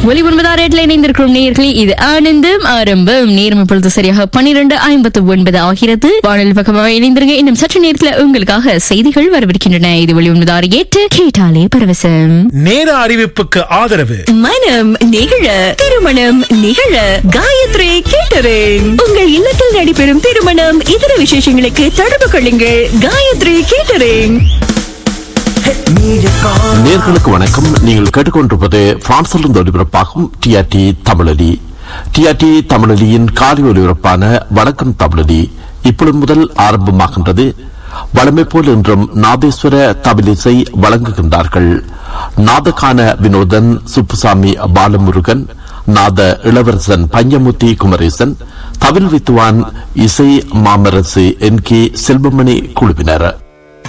ஒலி ஒன்பதாம் ரேட்ல இணைந்திருக்கும் நேர்களே இது ஆனந்தம் ஆரம்பம் நேரம் இப்பொழுது சரியாக பன்னிரண்டு ஐம்பத்து ஒன்பது ஆகிறது வானொலி பக்கமாக இணைந்திருங்க இன்னும் சற்று நேரத்துல உங்களுக்காக செய்திகள் வரவிருக்கின்றன இது ஒலி ஒன்பதாறு எட்டு கேட்டாலே பரவசம் நேர அறிவிப்புக்கு ஆதரவு மனம் நிகழ திருமணம் நிகழ காயத்ரி கேட்டரிங் உங்கள் இல்லத்தில் நடைபெறும் திருமணம் இதர விசேஷங்களுக்கு தொடர்பு கொள்ளுங்கள் காயத்ரி கேட்டரிங் நேர்களுக்கு வணக்கம் நீங்கள் கேட்டுக்கொண்டிருப்பது பிரான்சிலிருந்து ஒலிபரப்பாகும் டிஆர்டி தமிழொலி டிஆர்டி தமிழொலியின் காலை ஒலிபரப்பான வணக்கம் தமிழொலி இப்பொழுது முதல் ஆரம்பமாகின்றது வழமை போல் இன்றும் நாதேஸ்வர தமிழிசை வழங்குகின்றார்கள் நாதகான வினோதன் சுப்புசாமி பாலமுருகன் நாத இளவரசன் பஞ்சமுத்தி குமரேசன் தவில் வித்துவான் இசை மாமரசு என் கே செல்வமணி குழுவினர்